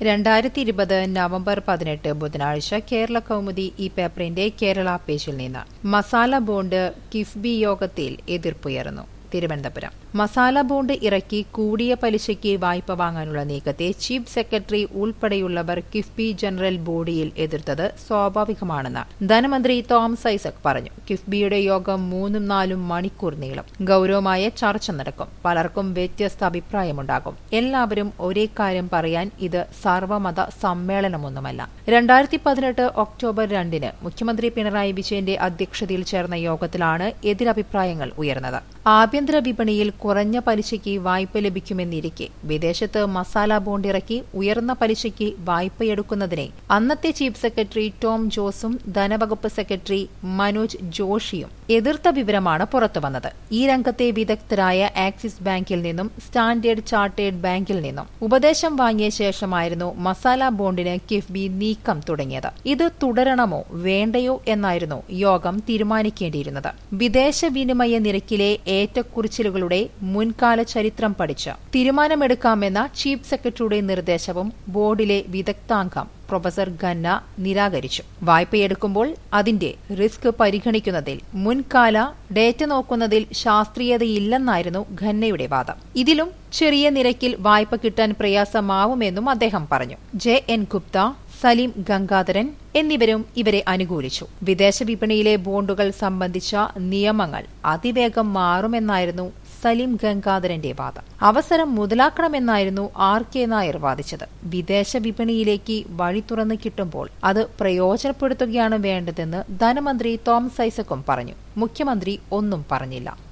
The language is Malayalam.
രണ്ടായിരത്തി ഇരുപത് നവംബർ പതിനെട്ട് ബുധനാഴ്ച കേരള കൗമുദി ഈ പേപ്പറിന്റെ കേരള പേജിൽ നിന്ന് മസാല ബോണ്ട് കിഫ്ബി യോഗത്തിൽ എതിർപ്പുയർന്നു തിരുവനന്തപുരം മസാല ബോണ്ട് ഇറക്കി കൂടിയ പലിശയ്ക്ക് വായ്പ വാങ്ങാനുള്ള നീക്കത്തെ ചീഫ് സെക്രട്ടറി ഉൾപ്പെടെയുള്ളവർ കിഫ്ബി ജനറൽ ബോഡിയിൽ എതിർത്തത് സ്വാഭാവികമാണെന്ന് ധനമന്ത്രി തോമസ് ഐസക് പറഞ്ഞു കിഫ്ബിയുടെ യോഗം മൂന്നും നാലും മണിക്കൂർ നീളും ഗൌരവമായ ചർച്ച നടക്കും പലർക്കും വ്യത്യസ്ത അഭിപ്രായമുണ്ടാകും എല്ലാവരും ഒരേ കാര്യം പറയാൻ ഇത് സർവമത സമ്മേളനമൊന്നുമല്ല രണ്ടായിരത്തി പതിനെട്ട് ഒക്ടോബർ രണ്ടിന് മുഖ്യമന്ത്രി പിണറായി വിജയന്റെ അധ്യക്ഷതയിൽ ചേർന്ന യോഗത്തിലാണ് എതിരഭിപ്രായങ്ങൾ ഉയർന്നത് ആഭ്യന്തര വിപണിയിൽ കുറഞ്ഞ പലിശയ്ക്ക് വായ്പ ലഭിക്കുമെന്നിരിക്കെ വിദേശത്ത് മസാല ബോണ്ട് ഇറക്കി ഉയർന്ന പലിശയ്ക്ക് വായ്പയെടുക്കുന്നതിനെ അന്നത്തെ ചീഫ് സെക്രട്ടറി ടോം ജോസും ധനവകുപ്പ് സെക്രട്ടറി മനോജ് ജോഷിയും എതിർത്ത വിവരമാണ് പുറത്തുവന്നത് ഈ രംഗത്തെ വിദഗ്ധരായ ആക്സിസ് ബാങ്കിൽ നിന്നും സ്റ്റാൻഡേർഡ് ചാർട്ടേഡ് ബാങ്കിൽ നിന്നും ഉപദേശം വാങ്ങിയ ശേഷമായിരുന്നു മസാല ബോണ്ടിന് കിഫ്ബി നീക്കം തുടങ്ങിയത് ഇത് തുടരണമോ വേണ്ടയോ എന്നായിരുന്നു യോഗം തീരുമാനിക്കേണ്ടിയിരുന്നത് വിദേശ വിനിമയ നിരക്കിലെ ഏറ്റക്കുറിച്ചിലുകളുടെ മുൻകാല ചരിത്രം പഠിച്ച് തീരുമാനമെടുക്കാമെന്ന ചീഫ് സെക്രട്ടറിയുടെ നിർദ്ദേശവും ബോർഡിലെ വിദഗ്ധാംഗം പ്രൊഫസർ ഖന്ന നിരാകരിച്ചു വായ്പയെടുക്കുമ്പോൾ അതിന്റെ റിസ്ക് പരിഗണിക്കുന്നതിൽ മുൻകാല ഡേറ്റ നോക്കുന്നതിൽ ശാസ്ത്രീയതയില്ലെന്നായിരുന്നു ഖന്നയുടെ വാദം ഇതിലും ചെറിയ നിരക്കിൽ വായ്പ കിട്ടാൻ പ്രയാസമാവുമെന്നും അദ്ദേഹം പറഞ്ഞു ജെ എൻ ഗുപ്ത സലീം ഗംഗാധരൻ എന്നിവരും ഇവരെ അനുകൂലിച്ചു വിദേശ വിപണിയിലെ ബോണ്ടുകൾ സംബന്ധിച്ച നിയമങ്ങൾ അതിവേഗം മാറുമെന്നായിരുന്നു സലീം ഗംഗാധരന്റെ വാദം അവസരം മുതലാക്കണമെന്നായിരുന്നു ആർ കെ നായർ വാദിച്ചത് വിദേശ വിപണിയിലേക്ക് വഴി തുറന്നു കിട്ടുമ്പോൾ അത് പ്രയോജനപ്പെടുത്തുകയാണ് വേണ്ടതെന്ന് ധനമന്ത്രി തോമസ് ഐസക്കും പറഞ്ഞു മുഖ്യമന്ത്രി ഒന്നും പറഞ്ഞില്ല